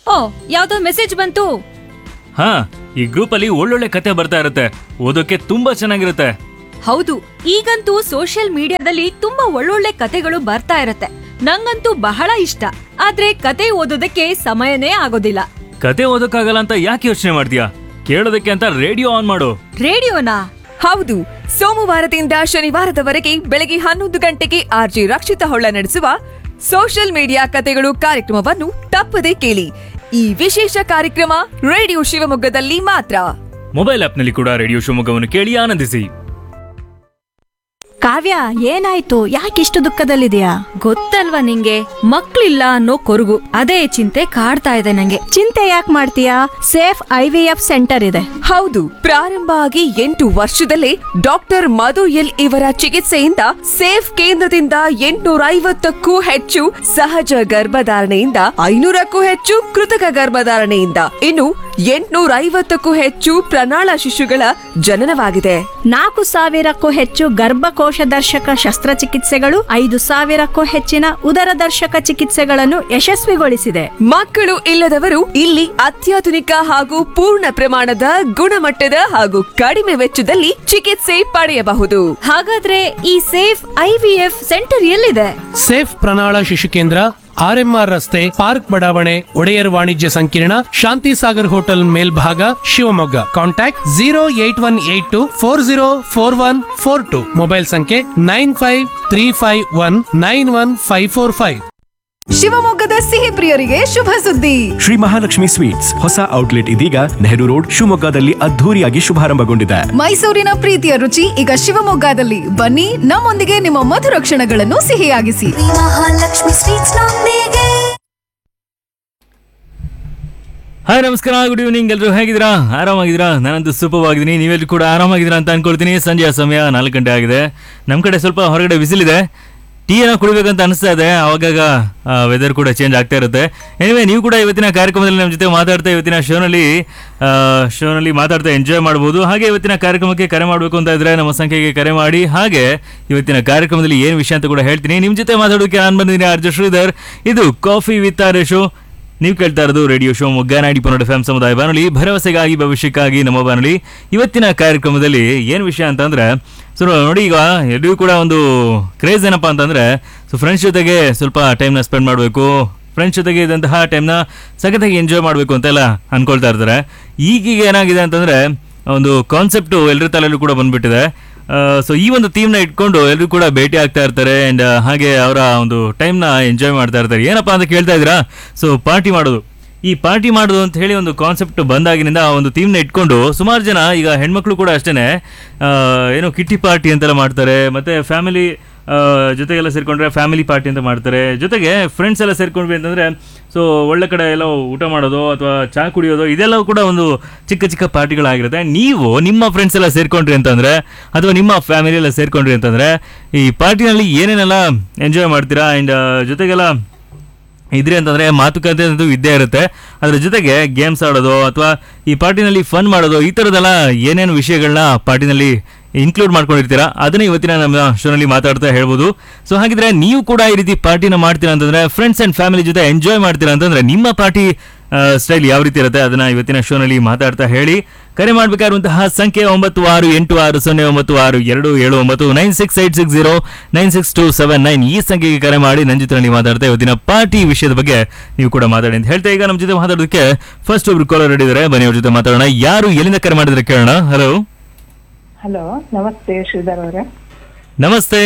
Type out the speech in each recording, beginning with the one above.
ಓ ಯಾವ್ದೋ ಮೆಸೇಜ್ ಬಂತು ಹಾ ಈ ಗ್ರೂಪ್ ಅಲ್ಲಿ ಒಳ್ಳೊಳ್ಳೆ ಕತೆ ಬರ್ತಾ ಇರುತ್ತೆ ಓದೋಕೆ ತುಂಬಾ ಚೆನ್ನಾಗಿರುತ್ತೆ ಹೌದು ಈಗಂತೂ ಸೋಷಿಯಲ್ ಮೀಡಿಯಾದಲ್ಲಿ ತುಂಬಾ ಒಳ್ಳೊಳ್ಳೆ ಕತೆಗಳು ಬರ್ತಾ ಇರತ್ತೆ ನಂಗಂತೂ ಬಹಳ ಇಷ್ಟ ಆದ್ರೆ ಕತೆ ಓದೋದಕ್ಕೆ ಸಮಯನೇ ಆಗೋದಿಲ್ಲ ಕತೆ ಓದೋಕ್ಕಾಗಲ್ಲ ಅಂತ ಯಾಕೆ ಯೋಚನೆ ಮಾಡ್ತೀಯಾ ಕೇಳೋದಕ್ಕೆ ಅಂತ ರೇಡಿಯೋ ಆನ್ ಮಾಡು ರೇಡಿಯೋನಾ ಹೌದು ಸೋಮವಾರದಿಂದ ಶನಿವಾರದವರೆಗೆ ಬೆಳಗ್ಗೆ ಹನ್ನೊಂದು ಗಂಟೆಗೆ ಆರ್ಜಿ ರಕ್ಷಿತ ಹೊಳ್ಳ ನಡೆಸುವ ಸೋಷಿಯಲ್ ಮೀಡಿಯಾ ಕತೆಗಳು ಕಾರ್ಯಕ್ರಮವನ್ನು ತಪ್ಪದೇ ಕೇಳಿ ಈ ವಿಶೇಷ ಕಾರ್ಯಕ್ರಮ ರೇಡಿಯೋ ಶಿವಮೊಗ್ಗದಲ್ಲಿ ಮಾತ್ರ ಮೊಬೈಲ್ ಆಪ್ನಲ್ಲಿ ಕೂಡ ರೇಡಿಯೋ ಶಿವಮೊಗ್ಗವನ್ನು ಕೇಳಿ ಆನಂದಿಸಿ ಕಾವ್ಯ ಏನಾಯ್ತು ಯಾಕಿಷ್ಟು ದುಃಖದಲ್ಲಿದೆಯಾ ಗೊತ್ತಲ್ವಾ ನಿಂಗೆ ಮಕ್ಳಿಲ್ಲ ಅನ್ನೋ ಕೊರಗು ಅದೇ ಚಿಂತೆ ಕಾಡ್ತಾ ಇದೆ ನಂಗೆ ಚಿಂತೆ ಯಾಕೆ ಮಾಡ್ತೀಯಾ safe I V F centre ಇದೆ ಹೌದು ಪ್ರಾರಂಭ ಆಗಿ ಎಂಟು ವರ್ಷದಲ್ಲೇ ಡಾಕ್ಟರ್ ಮಧು ಎಲ್ ಇವರ ಚಿಕಿತ್ಸೆಯಿಂದ ಸೇಫ್ ಕೇಂದ್ರದಿಂದ ಎಂಟುನೂರ ಐವತ್ತಕ್ಕೂ ಹೆಚ್ಚು ಸಹಜ ಗರ್ಭಧಾರಣೆಯಿಂದ ಐನೂರಕ್ಕೂ ಹೆಚ್ಚು ಕೃತಕ ಗರ್ಭಧಾರಣೆಯಿಂದ ಇನ್ನು ಎಂಟುನೂರ ಐವತ್ತಕ್ಕೂ ಹೆಚ್ಚು ಪ್ರಣಾಳ ಶಿಶುಗಳ ಜನನವಾಗಿದೆ ನಾಲ್ಕು ಸಾವಿರಕ್ಕೂ ಹೆಚ್ಚು ಗರ್ಭಕೋಶ ದರ್ಶಕ ಶಸ್ತ್ರಚಿಕಿತ್ಸೆಗಳು ಐದು ಸಾವಿರಕ್ಕೂ ಹೆಚ್ಚಿನ ಉದರ ದರ್ಶಕ ಚಿಕಿತ್ಸೆಗಳನ್ನು ಯಶಸ್ವಿಗೊಳಿಸಿದೆ ಮಕ್ಕಳು ಇಲ್ಲದವರು ಇಲ್ಲಿ ಅತ್ಯಾಧುನಿಕ ಹಾಗೂ ಪೂರ್ಣ ಪ್ರಮಾಣದ ಗುಣಮಟ್ಟದ ಹಾಗೂ ಕಡಿಮೆ ವೆಚ್ಚದಲ್ಲಿ ಚಿಕಿತ್ಸೆ ಪಡೆಯಬಹುದು ಹಾಗಾದ್ರೆ ಈ ಸೇಫ್ ಐವಿಎಫ್ ಸೆಂಟರ್ ಎಲ್ಲಿದೆ ಸೇಫ್ ಪ್ರಣಾಳ ಶಿಶು ಕೇಂದ್ರ ಆರ್ಎಂಆರ್ ರಸ್ತೆ ಪಾರ್ಕ್ ಬಡಾವಣೆ ಒಡೆಯರ್ ವಾಣಿಜ್ಯ ಸಂಕೀರ್ಣ ಶಾಂತಿ ಸಾಗರ್ ಹೋಟೆಲ್ ಮೇಲ್ಭಾಗ Shivamogga contact zero eight one eight two four zero four one four two mobile ಸಂಖ್ಯೆ nine five three five one nine one five four five ಶಿವಮೊಗ್ಗದ ಸಿಹಿ ಪ್ರಿಯರಿಗೆ ಶುಭ ಸುದ್ದಿ ಶ್ರೀ ಮಹಾಲಕ್ಷ್ಮಿ ಸ್ವೀಟ್ಸ್ ಹೊಸ ಔಟ್ಲೆಟ್ ಇದೀಗ ನೆಹರು ರೋಡ್ ಶಿವಮೊಗ್ಗದಲ್ಲಿ ಅದ್ಧೂರಿಯಾಗಿ ಶುಭಾರಂಭಗೊಂಡಿದೆ ಮೈಸೂರಿನ ಪ್ರೀತಿಯ ರುಚಿ ಈಗ ಶಿವಮೊಗ್ಗದಲ್ಲಿ ಬನ್ನಿ ನಮ್ಮೊಂದಿಗೆ ನಿಮ್ಮ ಮಧುರ ಕ್ಷಣಗಳನ್ನು ಸಿಹಿಯಾಗಿಸಿ ಮಹಾಲಕ್ಷ್ಮಿ ಸ್ವೀಟ್ಸ್ ನೊಂದಿಗೆ ಹಾಯ್ ನಮಸ್ಕಾರ ಗುಡ್ ಈವ್ನಿಂಗ್ ಎಲ್ಲರೂ ಹೇಗಿದ್ದೀರಾ ಆರಾಮಾಗಿದ್ದೀರಾ ನಾನಂತೂ ಸೂಪರ್ ಆಗಿದ್ದೀನಿ ನೀವೆಲ್ಲರೂ ಕೂಡ ಆರಾಮಾಗಿದ್ದೀರಾ ಅಂತ ಅನ್ಕೊಳ್ತೀನಿ ಸಂಜೆಯ ಸಮಯ ನಾಲ್ಕು ಗಂಟೆ ಆಗಿದೆ ನಮ್ಮ ಕಡೆ ಸ್ವಲ್ಪ ಹೊರಗಡೆ ಬಿಸಿಲಿದೆ ಟೀ ಏನೋ ಕುಡಿಬೇಕಂತ ಅನಿಸ್ತಾ ಇದೆ ಅವಾಗಾಗ ವೆದರ್ ಕೂಡ ಚೇಂಜ್ ಆಗ್ತಾ ಇರುತ್ತೆ ಎನಿವೆ ನೀವು ಕೂಡ ಇವತ್ತಿನ ಕಾರ್ಯಕ್ರಮದಲ್ಲಿ ನಮ್ಮ ಜೊತೆ ಮಾತಾಡ್ತಾ ಇವತ್ತಿನ ಶೋನಲ್ಲಿ ಶೋನಲ್ಲಿ ಮಾತಾಡ್ತಾ ಎಂಜಾಯ್ ಮಾಡ್ಬೋದು ಹಾಗೆ ಇವತ್ತಿನ ಕಾರ್ಯಕ್ರಮಕ್ಕೆ ಕರೆ ಮಾಡಬೇಕು ಅಂತ ಇದ್ರೆ ನಮ್ಮ ಸಂಖ್ಯೆಗೆ ಕರೆ ಮಾಡಿ ಹಾಗೆ ಇವತ್ತಿನ ಕಾರ್ಯಕ್ರಮದಲ್ಲಿ ಏನು ವಿಷಯ ಅಂತ ಕೂಡ ಹೇಳ್ತೀನಿ ನಿಮ್ಮ ಜೊತೆ ಮಾತಾಡೋಕೆ ನಾನು ಬಂದಿದ್ದೀನಿ ಆರ್ಜ ಶ್ರೀಧರ್ ಇದು ಕಾಫಿ ವಿತ್ ಆರ್ ಶೋ ನೀವು ಕೇಳ್ತಾ ಇರೋದು ರೇಡಿಯೋ ಶೋ ಮೊಗ್ಗ ನಾಡಿ ಪನ್ನಡ ಎಫ್ ಸಮುದಾಯ ಬಾನುಲಿ ಭರವಸೆಗಾಗಿ ಭವಿಷ್ಯಕ್ಕಾಗಿ ನಮ್ಮ ಬಾನುಲಿ ಇವತ್ತಿನ ಕಾರ್ಯಕ್ರಮದಲ್ಲಿ ಏನು ವಿಷಯ ಅಂತಂದ್ರೆ ಸೊ ನೋಡಿ ಈಗ ಎಲ್ಲಿಯೂ ಕೂಡ ಒಂದು ಕ್ರೇಜ್ ಏನಪ್ಪ ಅಂತಂದ್ರೆ ಸೊ ಫ್ರೆಂಡ್ಸ್ ಜೊತೆಗೆ ಸ್ವಲ್ಪ ಟೈಮ್ನ ಸ್ಪೆಂಡ್ ಮಾಡಬೇಕು ಫ್ರೆಂಡ್ಸ್ ಜೊತೆಗೆ ಇದ್ದಂತಹ ಟೈಮ್ನ ಸಖತ್ತಾಗಿ ಎಂಜಾಯ್ ಮಾಡಬೇಕು ಅಂತೆಲ್ಲ ಅನ್ಕೊಳ್ತಾ ಇರ್ತಾರೆ ಈಗೀಗ ಏನಾಗಿದೆ ಅಂತಂದ್ರೆ ಒಂದು ಕಾನ್ಸೆಪ್ಟು ಎಲ್ಲರ ತಲೆಯಲ್ಲೂ ಕೂಡ ಬಂದ್ಬಿಟ್ಟಿದೆ ಸೊ ಈ ಒಂದು ಥೀಮ್ನ ಇಟ್ಕೊಂಡು ಎಲ್ಲರೂ ಕೂಡ ಭೇಟಿ ಆಗ್ತಾ ಇರ್ತಾರೆ ಆ್ಯಂಡ್ ಹಾಗೆ ಅವರ ಒಂದು ಟೈಮ್ನ ಎಂಜಾಯ್ ಮಾಡ್ತಾ ಇರ್ತಾರೆ ಏನಪ್ಪ ಅಂತ ಕೇಳ್ತಾ ಇದ್ದೀರಾ ಸೊ ಪಾರ್ಟಿ ಮಾಡೋದು ಈ ಪಾರ್ಟಿ ಮಾಡೋದು ಅಂತ ಹೇಳಿ ಒಂದು ಕಾನ್ಸೆಪ್ಟ್ ಬಂದಾಗಿನಿಂದ ಆ ಒಂದು ಥೀಮ್ನ ಇಟ್ಕೊಂಡು ಸುಮಾರು ಜನ ಈಗ ಹೆಣ್ಮಕ್ಳು ಕೂಡ ಅಷ್ಟೇ ಏನೋ ಕಿಟ್ಟಿ ಪಾರ್ಟಿ ಅಂತೆಲ್ಲ ಮಾಡ್ತಾರೆ ಮತ್ತು ಫ್ಯಾಮಿಲಿ ಜೊತೆಗೆಲ್ಲ ಸೇರ್ಕೊಂಡ್ರೆ ಫ್ಯಾಮಿಲಿ ಪಾರ್ಟಿ ಅಂತ ಮಾಡ್ತಾರೆ ಜೊತೆಗೆ ಫ್ರೆಂಡ್ಸ್ ಎಲ್ಲ ಸೇರ್ಕೊಂಡ್ವಿ ಅಂತಂದರೆ ಸೊ ಒಳ್ಳೆ ಕಡೆ ಎಲ್ಲ ಊಟ ಮಾಡೋದು ಅಥವಾ ಚಹಾ ಕುಡಿಯೋದು ಇದೆಲ್ಲವೂ ಕೂಡ ಒಂದು ಚಿಕ್ಕ ಚಿಕ್ಕ ಪಾರ್ಟಿಗಳಾಗಿರುತ್ತೆ ನೀವು ನಿಮ್ಮ ಫ್ರೆಂಡ್ಸ್ ಎಲ್ಲ ಸೇರ್ಕೊಂಡ್ರಿ ಅಂತಂದರೆ ಅಥವಾ ನಿಮ್ಮ ಫ್ಯಾಮಿಲಿ ಎಲ್ಲ ಸೇರ್ಕೊಂಡ್ರಿ ಅಂತಂದರೆ ಈ ಪಾರ್ಟಿನಲ್ಲಿ ಏನೇನೆಲ್ಲ ಎಂಜಾಯ್ ಮಾಡ್ತೀರಾ ಆ್ಯಂಡ್ ಜೊತೆಗೆಲ್ಲ ಇದ್ರಿ ಅಂತಂದರೆ ಮಾತುಕತೆ ಅಂತೂ ಇದ್ದೇ ಇರುತ್ತೆ ಅದ್ರ ಜೊತೆಗೆ ಗೇಮ್ಸ್ ಆಡೋದು ಅಥವಾ ಈ ಪಾರ್ಟಿನಲ್ಲಿ ಫನ್ ಮಾಡೋದು ಈ ಥರದ್ದೆಲ್ಲ ಏನೇನು ವಿಷಯಗಳನ್ನ ಪಾರ್ಟಿನಲ್ಲಿ ಇನ್ಕ್ಲೂಡ್ ಮಾಡ್ಕೊಂಡಿರ್ತೀರಾ ಅದನ್ನ ಇವತ್ತಿನ ನಮ್ಮ ಶೋನಲ್ಲಿ ಮಾತಾಡ್ತಾ ಹೇಳ್ಬೋದು ಸೊ ಹಾಗಿದ್ರೆ ನೀವು ಕೂಡ ಈ ರೀತಿ ಪಾರ್ಟಿನ ಮಾಡ್ತೀರಾ ಅಂತಂದ್ರೆ ಫ್ರೆಂಡ್ಸ್ ಅಂಡ್ ಫ್ಯಾಮಿಲಿ ಜೊತೆ ಎಂಜಾಯ್ ಮಾಡ್ತೀರಾ ಅಂತಂದ್ರೆ ನಿಮ್ಮ ಪಾರ್ಟಿ ಸ್ಟೈಲ್ ಯಾವ ರೀತಿ ಇರುತ್ತೆ ಅದನ್ನ ಇವತ್ತಿನ ಶೋನಲ್ಲಿ ಮಾತಾಡ್ತಾ ಹೇಳಿ ಕರೆ ಮಾಡಬೇಕಾಗಿರುವಂತಹ ಸಂಖ್ಯೆ ಒಂಬತ್ತು ಆರು ಎಂಟು ಆರು ಸೊನ್ನೆ ಒಂಬತ್ತು ಆರು ಎರಡು ಏಳು ಒಂಬತ್ತು nine six eight six zero nine six two seven nine ಈ ಸಂಖ್ಯೆಗೆ ಕರೆ ಮಾಡಿ ನನ್ನ ಜೊತೆ ನೀವು ಮಾತಾಡ್ತಾ ಇವತ್ತಿನ ಪಾರ್ಟಿ ವಿಷಯದ ಬಗ್ಗೆ ನೀವು ಕೂಡ ಮಾತಾಡಿ ಅಂತ ಹೇಳ್ತಾ ಈಗ ನಮ್ಮ ಜೊತೆ ಮಾತಾಡೋದಕ್ಕೆ ಫಸ್ಟ್ ಒಬ್ರು ಕಾಲರ್ ಇದ್ದಾರೆ ಬನ್ನಿ ಅವ್ರ ಜೊತೆ ಮಾತಾಡೋಣ ಯಾರು ಎಲ್ಲಿಂದ ಕರೆ ಮಾಡಿದ್ರೆ ಕೇಳೋಣ ಹಲೋ ಹಲೋ ನಮಸ್ತೆ ಶ್ರೀಧರ್ ಅವರೇ ನಮಸ್ತೆ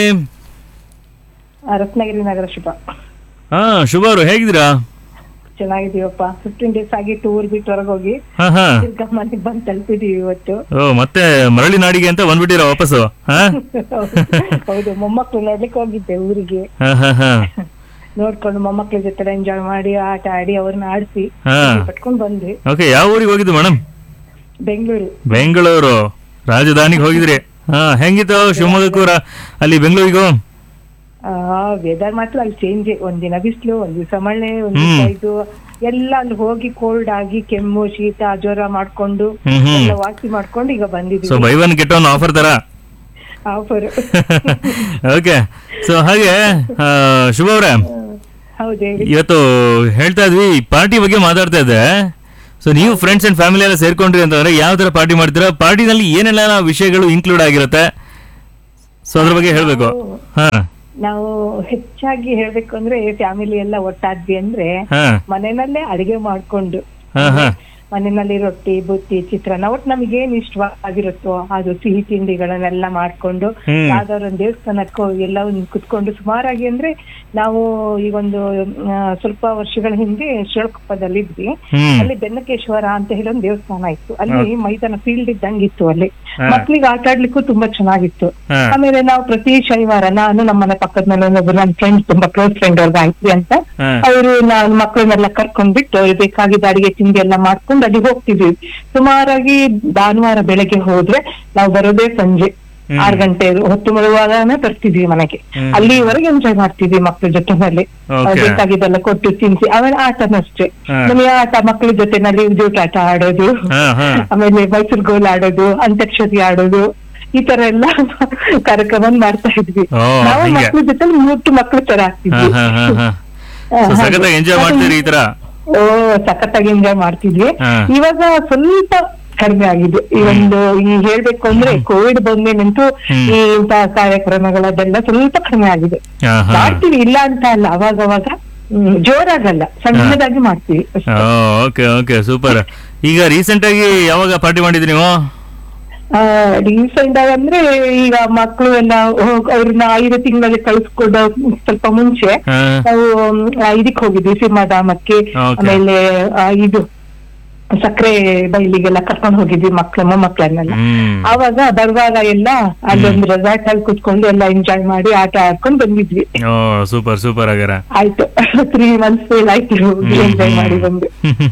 ಆ, ರತ್ನಗಿರಿ ನಗರ ಶುಭ ಹಾ ಶುಭ ಅವರು ಹೇಗಿದ್ದೀರಾ ಚೆನ್ನಾಗಿದೀವಪ್ಪ ಫಿಫ್ಟೀನ್ ಡೇಸ್ ಆಗಿ ಟೂರ್ ಬಿಟ್ಟು ಹೊರಗೆ ಹೋಗಿ ಹಾ ಹಾ ತಿರ್ಗಾ ಮನೆಗೆ ಬಂದು ತಲುಪಿದೀವಿ ಇವತ್ತು ಓ ಮತ್ತೆ ಮರಳಿ ನಾಡಿಗೆ ಅಂತ ಬಂದ್ಬಿಟ್ಟಿರಾ ವಾಪಸ್ಸು ಹಾ ಹೌದು ಮೊಮ್ಮಕ್ಳು ನೋಡ್ಲಿಕ್ಕೆ ಹೋಗಿದ್ದೆ ಊರಿಗೆ ಹಾ ಹಾ ಹಾ ನೋಡ್ಕೊಂಡು ಮೊಮ್ಮಕ್ಳ ಜೊತೆ ಎಂಜಾಯ್ ಮಾಡಿ ಆಟ ಆಡಿ ಅವ್ರನ್ನ ಆಡಿಸಿ ಹಾ ಪಟ್ಕೊಂಡ್ ಬಂದ್ವಿ ಓಕೆ ಯಾವ ಊರಿಗೆ ಹೋಗಿದ್ದು ಮೇಡಮ್ ಬೆಂಗಳೂರು ಬೆಂಗಳೂರು ರಾಜಧಾನಿಗೆ ಹೋಗಿದ್ರಿ ಹಾ ಹೆಂಗಿತ್ತು ಶಿವಮೊಗ್ಗಕ್ಕೂ ರಾ- ಅಲ್ಲಿ ಬೆಂಗಳೂರಿಗೂ ವೆದರ್ ಮಾತ್ರ ಅಲ್ಲಿ ಚೇಂಜ್ ಒಂದಿನ ಬಿಸಿಲು ಒಂದ್ ದಿವಸ ಮಳೆ ಒಂದ್ ದಿವಸ ಹ್ಮ್. ಇದು ಎಲ್ಲ ಅಲ್ಲಿ ಹೋಗಿ ಕೋಲ್ಡ್ ಆಗಿ ಕೆಮ್ಮು ಶೀತ ಜ್ವರ ಮಾಡ್ಕೊಂಡು ಹ್ಮ್ ಹ್ಮ್. ಎಲ್ಲ ವಾಸಿ ಮಾಡ್ಕೊಂಡು ಈಗ ಸೊ ಬಂದಿದ್ದೀವಿ buy one get one offer ತರ ಆಫರ್ ಓಕೆ ಸೊ ಹಾಗೆ ಆ, ಶುಭ ಅವ್ರೆ ಹೌದು ಹೇಳಿ ಇವತ್ತು ಹೇಳ್ತಾ ಇದ್ವಿ ಪಾರ್ಟಿ ಬಗ್ಗೆ ಮಾತಾಡ್ತಾ ಇದ್ದೆ ಸೊ ನೀವು ಫ್ರೆಂಡ್ಸ್ ಅಂಡ್ ಫ್ಯಾಮಿಲಿ ಎಲ್ಲ ಸೇರ್ಕೊಂಡ್ರಿ ಅಂತಂದ್ರೆ ಯಾವ ತರ ಪಾರ್ಟಿ ಮಾಡ್ತೀರಾ ಪಾರ್ಟಿನಲ್ಲಿ ಏನೆಲ್ಲ ವಿಷಯಗಳು ಇನ್ಕ್ಲೂಡ್ ಆಗಿರುತ್ತೆ ಸೊ ಅದ್ರ ಬಗ್ಗೆ ಹೇಳ್ಬೇಕು ಹಾ ನಾವು ಹೆಚ್ಚಾಗಿ ಹೇಳ್ಬೇಕು ಅಂದ್ರೆ ಫ್ಯಾಮಿಲಿ ಎಲ್ಲ ಒಟ್ಟಾದ್ವಿ ಅಂದ್ರೆ ಹಾ ಮನೆಯಲ್ಲೇ ಅಡಿಗೆ ಮಾಡ್ಕೊಂಡು ಹಾ ಹಾ ಮನೆಯಲ್ಲಿ ರೊಟ್ಟಿ ಬುತ್ತಿ ಚಿತ್ರಾನ್ನ ಒಟ್ಟು ನಮ್ಗೆ ಏನ್ ಇಷ್ಟವಾಗಿರುತ್ತೋ ಅದು ಸಿಹಿ ತಿಂಡಿಗಳನ್ನೆಲ್ಲ ಮಾಡ್ಕೊಂಡು ಹ್ಮ್. ಯಾವ್ದಾದ್ರು ಒಂದು ದೇವಸ್ಥಾನಕ್ಕೆ ಹೋಗಿ ಎಲ್ಲ ಒಂದು ಕುತ್ಕೊಂಡು ಸುಮಾರಾಗಿ ಅಂದ್ರೆ ನಾವು ಈಗೊಂದು ಆ, ಸ್ವಲ್ಪ ವರ್ಷಗಳ ಹಿಂದೆ ಶಿವಕೊಪ್ಪದಲ್ಲಿ ಇದ್ವಿ ಹ್ಮ್. ಅಲ್ಲಿ ಬೆನ್ನಕೇಶ್ವರ ಅಂತ ಹೇಳಿ ಒಂದು ದೇವಸ್ಥಾನ ಇತ್ತು ಅಲ್ಲಿ ಮೈದಾನ ಫೀಲ್ಡ್ ಇದ್ದಂಗಿತ್ತು ಅಲ್ಲಿ ಹಾ. ಮಕ್ಳಿಗೆ ಆಟ ಆಡ್ಲಿಕ್ಕೂ ತುಂಬಾ ಚೆನ್ನಾಗಿತ್ತು ಹಾ. ಆಮೇಲೆ ನಾವು ಪ್ರತಿ ಶನಿವಾರ ನಾನು ನಮ್ಮ ಮನೆ ಪಕ್ಕದ ಮನೆ ಒಬ್ಬರು ನನ್ನ ಫ್ರೆಂಡ್ ತುಂಬಾ ಕ್ಲೋಸ್ ಫ್ರೆಂಡ್ ಅವ್ರ ಗಾಯತ್ರಿ ಅಂತ ಹಾ. ಅವರು ನಾನು ಮಕ್ಕಳನ್ನೆಲ್ಲ ಕರ್ಕೊಂಡ್ಬಿಟ್ಟು ಅವ್ರಿಗೆ ಬೇಕಾಗಿದ್ದ ಅಡಿಗೆ ತಿಂಡಿ ಎಲ್ಲ ಮಾಡ್ಕೊಂಡು ಅಲ್ಲಿ ಹೋಗ್ತಿದ್ವಿ ಸುಮಾರಾಗಿ ಭಾನುವಾರ ಬೆಳಗ್ಗೆ ಹೋದ್ರೆ ನಾವು ಬರೋದೇ ಸಂಜೆ ಹ್ಮ್. ಆರು ಗಂಟೆ ಹೊತ್ತು ಬರುವಾಗನೇ ಬರ್ತಿದ್ವಿ ಮನೆಗೆ ಹ್ಮ್. ಅಲ್ಲಿವರೆಗೆ ಎಂಜಾಯ್ ಮಾಡ್ತಿದ್ವಿ ಮಕ್ಕಳ ಜೊತೆನಲ್ಲಿ Okay. ಬೇಕಾಗಿದ್ದೆಲ್ಲ ಕೊಟ್ಟು ತಿನ್ಸಿ ಆಮೇಲೆ ಆಟನೂ ಅಷ್ಟೇ ಹಾ. ನಮಗೆ ಆಟ ಮಕ್ಕಳ ಜೊತೆನಲ್ಲಿ ಜೂಟ್ ಆಟ ಆಡೋದು ಹಾ, ಹಾ. ಆಮೇಲೆ ಮೈಸೂರು ಗೋಲ್ ಆಡೋದು ಅಂತ್ಯಾಕ್ಷರಿ ಆಡೋದು ಈ ತರ ಎಲ್ಲ ಕಾರ್ಯಕ್ರಮ ಮಾಡ್ತಾ ಇದ್ವಿ ಓ, ನಾವು ಹಿಂಗೆ. ಮಕ್ಕಳ ಜೊತೆ ಮೂರ್ತಿ ಮಕ್ಕಳು ತರ ಹಾ ಆಗ್ತಿದ್ವಿ ಹಾ ಹಾ ಹಾ ಹಾ, ಸೊ ಹಾಗೆ. ಸಖತ್ತಾಗಿ ಎಂಜಾಯ್ ಮಾಡ್ತೀರಿ ಈ ತರ ಓ ಸಖತ್ತಾಗಿ ಎಂಜಾಯ್ ಮಾಡ್ತಿದ್ವಿ ಹಾ. ಇವಾಗ ಸ್ವಲ್ಪ ಕಡಿಮೆ ಆಗಿದೆ ಈ ಒಂದು ಈ ಹೇಳ್ಬೇಕು ಅಂದ್ರೆ ಕೋವಿಡ್ ಬಂದ್ಮೇಲಂತೂ ಹ್ಮ್. ಈ ಇಂತಹ ಕಾರ್ಯಕ್ರಮಗಳದೆಲ್ಲ ಸ್ವಲ್ಪ ಕಡಿಮೆ ಆಗಿದೆ ಹಾ ಹಾ ಮಾಡ್ತೀವಿ ಇಲ್ಲ ಅಂತ ಅಲ್ಲ ಅವಾಗ ಅವಾಗ ಹ್ಮ್, ಜೋರಾಗಲ್ಲ ಸಣ್ಣದಾಗಿ ಮಾಡ್ತೀವಿ ಅಷ್ಟೇ. ಓಕೆ ಓಕೆ ಸೂಪರ್ ಈಗ ರೀಸೆಂಟ್ ಆಗಿ ಯಾವಾಗ ಪಾರ್ಟಿ ಮಾಡಿದ್ರಿ ನೀವು ಆ ರೀಸೆಂಟ್ ಆಗಿ ಅಂದ್ರೆ ಈಗ ಮಕ್ಕಳು ಎಲ್ಲ ಹೋಗ್- ಅವ್ರನ್ನ ಐದು ತಿಂಗಳಲ್ಲಿ ಕಳಿಸ್ಕೊಡೋ ಸ್ವಲ್ಪ ಮುಂಚೆ ಹಾ. ನಾವು ಆ, ಇದಕ್ ಹೋಗಿದ್ವಿ ಸಿಂಹಧಾಮಕ್ಕೆ Okay. ಆಮೇಲೆ ಆ, ಇದು ಸಕ್ಕರೆ ಬೈಲಿಗೆಲ್ಲ ಕರ್ಕೊಂಡು ಹೋಗಿದ್ವಿ ಮಕ್ಳ ಮೊಮ್ಮಕ್ಳನ್ನೆಲ್ಲ ಹ್ಮ್ ಅವಾಗ ಬರುವಾಗ ಎಲ್ಲ ಅಲ್ಲೊಂದು ರೆಸಾರ್ಟ್ ಅಲ್ಲಿ ಕುತ್ಕೊಂಡು ಎಲ್ಲ ಎಂಜಾಯ್ ಮಾಡಿ ಆಟ ಆಡ್ಕೊಂಡು ಬಂದಿದ್ವಿ ಓ ಸೂಪರ್ ಸೂಪರ್ ಆಗ್ಯಾರ ಆಯ್ತು ತ್ರೀ ಮಂತ್ಸ್ ಆಯ್ತು ಹೋಗಿ ಎಂಜಾಯ್ ಮಾಡಿ ಬಂದು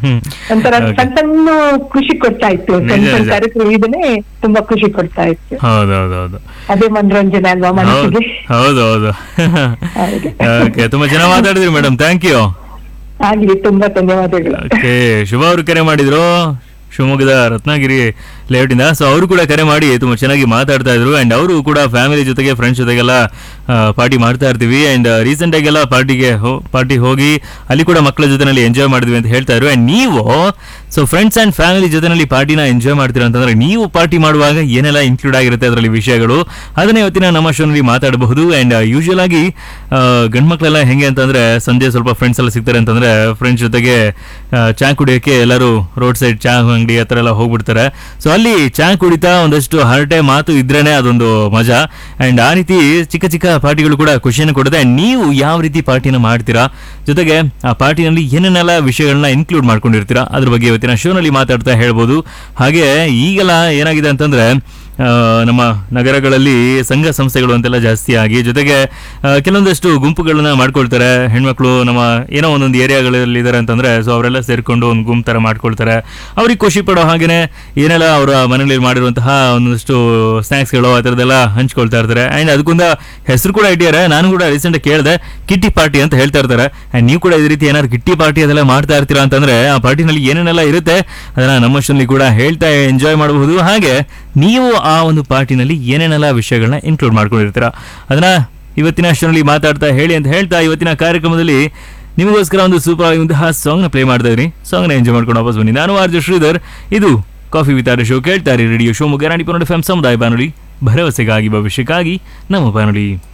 ಒಂಥರ Okay. ಸಣ್ಣ ಸಣ್ಣ ಖುಷಿ ಕೊಡ್ತಾ ಇತ್ತು ಸಣ್ಣ ನಿಜ, ಸಣ್ಣ ನಿಜ. ಕಾರ್ಯಕ್ರಮ ಇದನ್ನೇ ತುಂಬಾ ಖುಷಿ ಕೊಡ್ತಾ ಇತ್ತು ಹೌದೌದೌದು ಅದೇ ಮನರಂಜನೆ ಅಲ್ವಾ ಮನಸ್ಸಿಗೆ ಹೌದು ಹೌದು ಹೌದು. ಓಕೆ ತುಂಬಾ ಚೆನ್ನಾಗಿ ಮಾತಾಡಿದ್ರಿ ಮೇಡಮ್ ಥ್ಯಾಂಕ್ ಯು ಆಗ್ಲಿ ತುಂಬಾ ಧನ್ಯವಾದಗಳು ಓಕೆ ಶುಭ ಅವರು ಕರೆ ಮಾಡಿದ್ರು ಶಿವಮೊಗ್ಗದ ರತ್ನಗಿರಿ ಲೇಔಟ್ ಇಂದ ಸೊ ಅವರು ಕೂಡ ಕರೆ ಮಾಡಿ ತುಂಬಾ ಚೆನ್ನಾಗಿ ಮಾತಾಡ್ತಾ ಇದ್ರು ಅಂಡ್ ಅವರು ಕೂಡ ಫ್ಯಾಮಿಲಿ ಜೊತೆಗೆ ಫ್ರೆಂಡ್ಸ್ ಜೊತೆಗೆಲ್ಲ ಪಾರ್ಟಿ ಮಾಡ್ತಾ ಇರ್ತೀವಿ ಅಂಡ್ ರೀಸೆಂಟ್ ಆಗೆಲ್ಲ ಪಾರ್ಟಿಗೆ ಪಾರ್ಟಿ ಹೋಗಿ ಅಲ್ಲಿ ಕೂಡ ಮಕ್ಕಳ ಜೊತೆನಲ್ಲಿ ಎಂಜಾಯ್ ಮಾಡಿದ್ವಿ ಅಂತ ಹೇಳ್ತಾ ಇದ್ರು ಅಂಡ್ ನೀವು ಸೊ ಫ್ರೆಂಡ್ಸ್ ಅಂಡ್ ಫ್ಯಾಮಿಲಿ ಜೊತೆನಲ್ಲಿ ಪಾರ್ಟಿನ ಎಂಜಾಯ್ ಮಾಡ್ತೀರಾ ಅಂತಂದ್ರೆ ನೀವು ಪಾರ್ಟಿ ಮಾಡುವಾಗ ಏನೆಲ್ಲ ಇನ್ಕ್ಲೂಡ್ ಆಗಿರುತ್ತೆ ಅದರಲ್ಲಿ ವಿಷಯಗಳು ಅದನ್ನ ಇವತ್ತಿನ ನಮ್ಮ ಶೋನಲ್ಲಿ ಮಾತಾಡಬಹುದು ಅಂಡ್ ಯೂಶುವಲ್ ಆಗಿ ಗಂಡು ಮಕ್ಕಳೆಲ್ಲ ಹೆಂಗೆ ಅಂತಂದ್ರೆ ಸಂಜೆ ಸ್ವಲ್ಪ ಫ್ರೆಂಡ್ಸ್ ಎಲ್ಲ ಸಿಗ್ತಾರೆ ಅಂತಂದ್ರೆ ಫ್ರೆಂಡ್ಸ್ ಜೊತೆಗೆ ಆ, ಚಾ ಕುಡಿಯೋಕೆ ಎಲ್ಲರೂ ರೋಡ್ ಸೈಡ್ ಚಾ ಅಂಗಡಿ ಹತ್ರ ಎಲ್ಲ ಹೋಗ್ಬಿಡ್ತಾರೆ ಸೊ ಅಲ್ಲಿ ಚಾ ಕುಡಿತಾ ಒಂದಷ್ಟು ಹರಟೆ ಮಾತು ಇದ್ರೇನೆ ಅದೊಂದು ಮಜಾ ಅಂಡ್ ಆ ರೀತಿ ಚಿಕ್ಕ ಚಿಕ್ಕ ಪಾರ್ಟಿಗಳು ಕೂಡ ಖುಷಿಯನ್ನು ಕೊಡುತ್ತೆ And ನೀವು ಯಾವ ರೀತಿ ಪಾರ್ಟಿನ ಮಾಡ್ತೀರಾ ಜೊತೆಗೆ ಆ ಪಾರ್ಟಿನಲ್ಲಿ ಏನೇನೆಲ್ಲ ವಿಷಯಗಳನ್ನ ಇನ್ಕ್ಲೂಡ್ ಮಾಡ್ಕೊಂಡಿರ್ತೀರಾ ಅದ್ರ ಬಗ್ಗೆ ಇವತ್ತಿನ ಶೋನಲ್ಲಿ ಮಾತಾಡ್ತಾ ಹೇಳ್ಬೋದು ಹಾಗೆ ಈಗೆಲ್ಲ ಏನಾಗಿದೆ ಅಂತಂದ್ರೆ ಆ, ನಮ್ಮ ನಗರಗಳಲ್ಲಿ ಸಂಘ ಸಂಸ್ಥೆಗಳು ಅಂತೆಲ್ಲ ಜಾಸ್ತಿ ಆಗಿ ಜೊತೆಗೆ ಆ, ಕೆಲವೊಂದಷ್ಟು ಗುಂಪುಗಳನ್ನ ಮಾಡ್ಕೊಳ್ತಾರೆ ಹೆಣ್ಮಕ್ಳು ನಮ್ಮ ಏನೋ ಒಂದೊಂದು ಏರಿಯಾಗಳಲ್ಲಿ ಇದ್ದಾರೆ ಅಂತಂದ್ರೆ ಸೊ ಅವರೆಲ್ಲ ಸೇರ್ಕೊಂಡು ಒಂದು ಗುಂಪು ತರ ಮಾಡ್ಕೊಳ್ತಾರೆ ಅವ್ರಿಗೆ ಖುಷಿ ಪಡೋ ಹಾಗೇನೆ ಏನೆಲ್ಲ ಅವರ ಮನೆಯಲ್ಲಿ ಮಾಡಿರುವಂತಹ ಒಂದಷ್ಟು ಸ್ನ್ಯಾಕ್ಸ್ಗಳು ಆ ಥರದ್ದೆಲ್ಲ ಹಂಚ್ಕೊಳ್ತಾ ಇರ್ತಾರೆ ಆ್ಯಂಡ್ ಅದಕ್ಕೊಂದ ಹೆಸರು ಕೂಡ ಇಟ್ಟಿದ್ದಾರೆ ನಾನು ಕೂಡ ರೀಸೆಂಟ್ ಕೇಳಿದೆ ಕಿಟ್ಟಿ ಪಾರ್ಟಿ ಅಂತ ಹೇಳ್ತಾ ಇರ್ತಾರೆ ಆ್ಯಂಡ್ ನೀವು ಕೂಡ ಇದೇ ರೀತಿ ಏನಾದ್ರು ಕಿಟ್ಟಿ ಪಾರ್ಟಿ ಅದೆಲ್ಲ ಮಾಡ್ತಾ ಇರ್ತೀರಾ ಅಂತಂದ್ರೆ ಆ ಪಾರ್ಟಿನಲ್ಲಿ ಏನೇನೆಲ್ಲ ಇರುತ್ತೆ ಅದನ್ನ ನಮ್ಮ ಶೋನಲ್ಲಿ ಕೂಡ ಹೇಳ್ತಾ ಎಂಜಾಯ್ ಮಾಡಬಹುದು ಹಾಗೆ ನೀವು ಆ ಒಂದು ಪಾರ್ಟಿನಲ್ಲಿ ಏನೇನೆಲ್ಲ ವಿಷಯಗಳನ್ನ ಇನ್ಕ್ಲೂಡ್ ಮಾಡ್ಕೊಂಡಿರ್ತೀರಾ ಅದನ್ನ ಇವತ್ತಿನ ಶೋನಲ್ಲಿ ಮಾತಾಡ್ತಾ ಹೇಳಿ ಅಂತ ಹೇಳ್ತಾ ಇವತ್ತಿನ ಕಾರ್ಯಕ್ರಮದಲ್ಲಿ ನಿಮಗೋಸ್ಕರ ಒಂದು ಸೂಪರ್ ಆಗಿರುವಂತಹ ಸಾಂಗ್ನ ಪ್ಲೇ ಮಾಡ್ತಾ ಇದ್ರಿ ಸಾಂಗ್ನ ಎಂಜಾಯ್ ಮಾಡ್ಕೊಂಡು ವಾಪಸ್ ಬನ್ನಿ ನಾನು ಆರ್ಜ ಶ್ರೀಧರ್ ಇದು ಕಾಫಿ ವಿತ್ ಆರ್ ಶೋ ಕೇಳ್ತಾರೆ radio Shivamogga Ranipura F M ಸಮುದಾಯ ಬಾನುಲಿ ಭರವಸೆಗಾಗಿ ಭವಿಷ್ಯಕ್ಕಾಗಿ ನಮ್ಮ ಬಾನುಲಿ